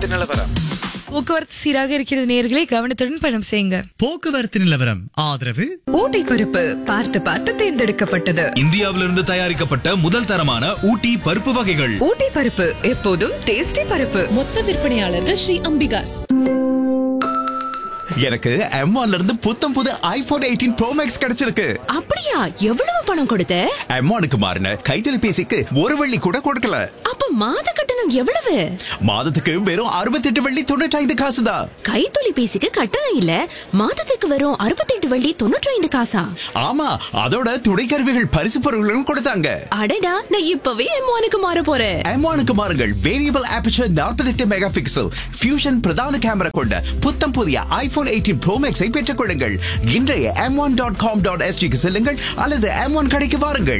போக்குவரத்து நிலவரம் போக்குவரத்து சீராக இருக்கிறது நேர்களை கவனத்துடன் பயணம் செய்யுங்க போக்குவரத்து நிலவரம் ஆதரவு ஊட்டி பருப்பு பார்த்து பார்த்து தேர்ந்தெடுக்கப்பட்டது இந்தியாவிலிருந்து தயாரிக்கப்பட்ட முதல் தரமான ஊட்டி பருப்பு வகைகள் ஊட்டி பருப்பு எப்போதும் டேஸ்டி பருப்பு மொத்த விற்பனையாளர்கள் ஸ்ரீ அம்பிகாஸ் எனக்கு M1 ல இருந்து புத்தம் புது ஐபோன் எயிட்டீன் ப்ரோ மேக்ஸ் கிடைச்சிருக்கு அப்படியா எவ்வளவு பணம் கொடுத்த M1க்கு மாறின கைத்தொலைபேசிக்கு ஒரு வெள்ளி கூட கொடுக்கல அப்ப மாத கட்டணம் எவ்வளவு மாதத்துக்கு வெறும் அறுபத்தெட்டு வெள்ளி தொண்ணூற்றி ஐந்து காசு தான் கைத்தொலைபேசிக்கு கட்டணம் இல்ல மாதத்துக்கு வரும் அறுபத்தெட்டு வள்ளி தொண்ணூற்றி ஐந்து காசா ஆமா அதோட துணைக்கருவிகள் பரிசு பொருட்களும் கொடுத்தாங்க அடடா நான் இப்பவே எம்மானுக்கு மாற போறேன் M1க்கு மாறுங்கள் variable aperture 48 megapixel fusion பிரதான கேமரா கொண்ட புத்தம் புதிய ஐபோன் எயிட்டீன் ப்ரோ மேக்ஸை பெற்றுக் கொள்ளுங்கள் இன்றைய M one dot com dot எஸ்டிக்கு செல்லுங்கள் அல்லது எம் ஒன் கடைக்கு வாருங்கள்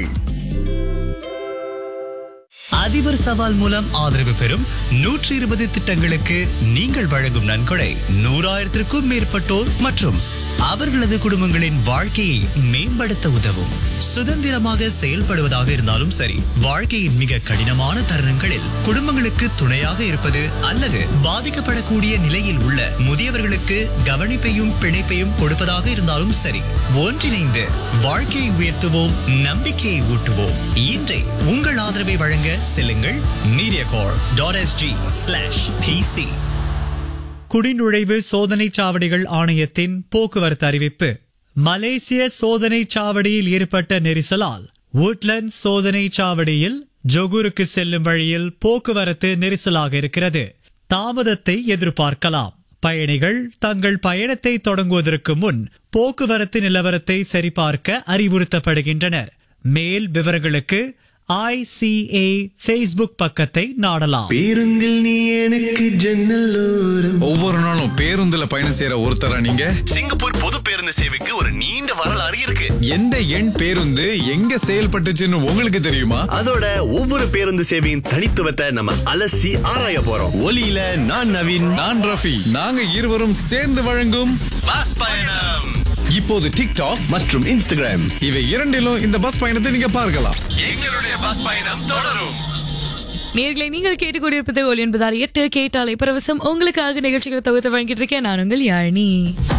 அதிபர் சவால் மூலம் ஆதரவு பெறும் நூற்றி இருபது திட்டங்களுக்கு நீங்கள் வழங்கும் நன்கொடை நூறாயிரத்திற்கும் மேற்பட்டோர் மற்றும் அவர்களது குடும்பங்களின் வாழ்க்கையை மேம்படுத்த உதவும் சுதந்திரமாக செயல்படுவதாக இருந்தாலும் சரி வாழ்க்கையின் மிக கடினமான தருணங்களில் குடும்பங்களுக்கு துணையாக இருப்பது அல்லது பாதிக்கப்படக்கூடிய நிலையில் உள்ள முதியவர்களுக்கு கவனிப்பையும் பிணைப்பையும் கொடுப்பதாக இருந்தாலும் சரி ஒன்றிணைந்து வாழ்க்கையை உயர்த்துவோம் நம்பிக்கையை ஊட்டுவோம் இன்றை உங்கள் ஆதரவை வழங்க செல்லுங்கள் Mediacorp dot SG slash PC குடிநுழைவு சோதனை சாவடிகள் ஆணையத்தின் போக்குவரத்து அறிவிப்பு மலேசிய சோதனை சாவடியில் ஏற்பட்ட நெரிசலால் woodland சோதனை சாவடியில் ஜொகூருக்கு செல்லும் வழியில் போக்குவரத்து நெரிசலாக இருக்கிறது தாமதத்தை எதிர்பார்க்கலாம் பயணிகள் தங்கள் பயணத்தை தொடங்குவதற்கு முன் போக்குவரத்து நிலவரத்தை சரிபார்க்க அறிவுறுத்தப்படுகின்றனர் மேல் விவரங்களுக்கு ஐசிஏ ஃபேஸ்புக் பக்கத்தை நாடலாம் பேருந்தில் நீ எனக்கு ஜன்னலோரம் ஒவ்வொரு நாளும் பேருந்துல பயணம் செய்யற ஒருத்தரா நீங்க சிங்கப்பூர் பொது பேருந்து சேவைக்கு ஒரு நீண்ட வரலாறு இருக்கு எந்த எண் பேருந்து எங்க செயல்பட்டுச்சுன்னு உங்களுக்கு தெரியுமா அதோட ஒவ்வொரு பேருந்து சேவையின் தனித்துவத்தை நம்ம அலசி ஆராய போறோம் ஒலியில நான் நவீன் நான் ரஃபி நாங்க இருவரும் சேர்ந்து வழங்கும் பஸ் பயணம் இப்போது டிக்டாக் மற்றும் இன்ஸ்டாகிராம் இவை இரண்டிலும் இந்த பஸ் பயணத்தை நீங்க பார்க்கலாம் எங்களுடைய பஸ் பயணம் தொடரும் நேர்களை நீங்கள் கேட்டுக்கொண்டிருப்பது ஒலி என்பதால் எட்டு கேட்டாலை பரவசம் உங்களுக்காக நிகழ்ச்சிகளை தொகுத்து வழங்கிட்டு இருக்கேன் நான் உங்கள் யாழினி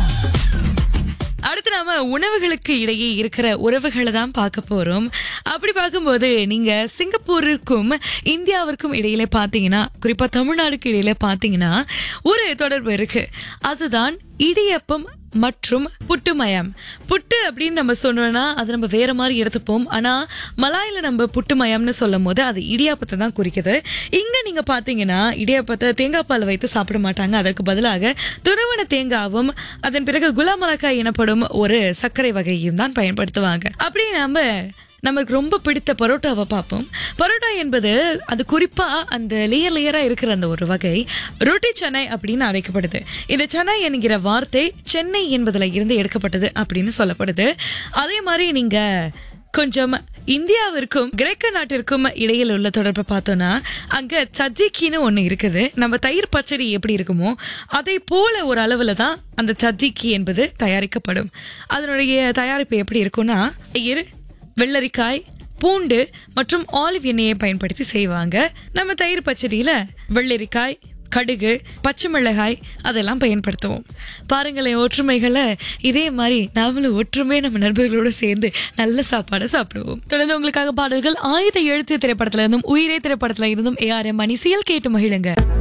அடுத்து நாம உணவுகளுக்கு இடையே இருக்கிற உறவுகளை தான் பார்க்க போறோம் அப்படி பார்க்கும்போது நீங்க சிங்கப்பூருக்கும் இந்தியாவிற்கும் இடையில பாத்தீங்கன்னா குறிப்பா தமிழ்நாடுக்கு இடையில பாத்தீங்கன்னா ஒரு தொடர்பு இருக்கு அதுதான் இடியப்பம் மற்றும் புட்டுமயம் புட்டு அப்படின்னு நம்ம சொன்னோம்னா அது நம்ம வேற மாதிரி எடுத்துப்போம் ஆனா மலாயில நம்ம புட்டுமயம்னு சொல்லும் போது அது இடியாப்பத்தை தான் குறிக்குது இங்க நீங்க பாத்தீங்கன்னா இடியாப்பத்தை தேங்காய் பால் வைத்து சாப்பிட மாட்டாங்க அதற்கு பதிலாக துருவன தேங்காவும் அதன் பிறகு குலாமலக்காய் எனப்படும் ஒரு சர்க்கரை வகையும் தான் பயன்படுத்துவாங்க அப்படி நாம நமக்கு ரொம்ப பிடித்த பரோட்டாவை பார்ப்போம் பரோட்டா என்பது அது குறிப்பா அந்த லேயர் லேயரா இருக்கிற அந்த ஒரு வகை ரொட்டி சென்னை அப்படின்னு அழைக்கப்படுது இந்த சென்னை என்கிற வார்த்தை சென்னை என்பதுல இருந்து எடுக்கப்பட்டது அப்படின்னு சொல்லப்படுது அதே மாதிரி நீங்க கொஞ்சம் இந்தியாவிற்கும் கிரேக்க நாட்டிற்கும் இடையில் உள்ள தொடர்பை பார்த்தோம்னா அங்க சஜிக்கின்னு ஒண்ணு இருக்குது நம்ம தயிர் பச்சடி எப்படி இருக்குமோ அதை போல ஒரு அளவுல தான் அந்த சஜிக்கி என்பது தயாரிக்கப்படும் அதனுடைய தயாரிப்பு எப்படி இருக்கும்னா தயிர் வெள்ளரிக்காய் பூண்டு மற்றும் ஆலிவ் எண்ணெயை பயன்படுத்தி செய்வாங்க நம்ம தயிர் பச்சடியில வெள்ளரிக்காய் கடுகு பச்சை மிளகாய் அதெல்லாம் பயன்படுத்துவோம் பாருங்களேன் ஒற்றுமைகளை இதே மாதிரி நாமளும் ஒற்றுமை நம்ம நண்பர்களோட சேர்ந்து நல்ல சாப்பாடை சாப்பிடுவோம் தொடர்ந்து உங்களுக்காக பாடல்கள் ஆயுத எழுத்து திரைப்படத்துல இருந்தும் உயிரே திரைப்படத்துல இருந்தும் ஏஆர் மணி சியல் கேட்டு மகிழுங்க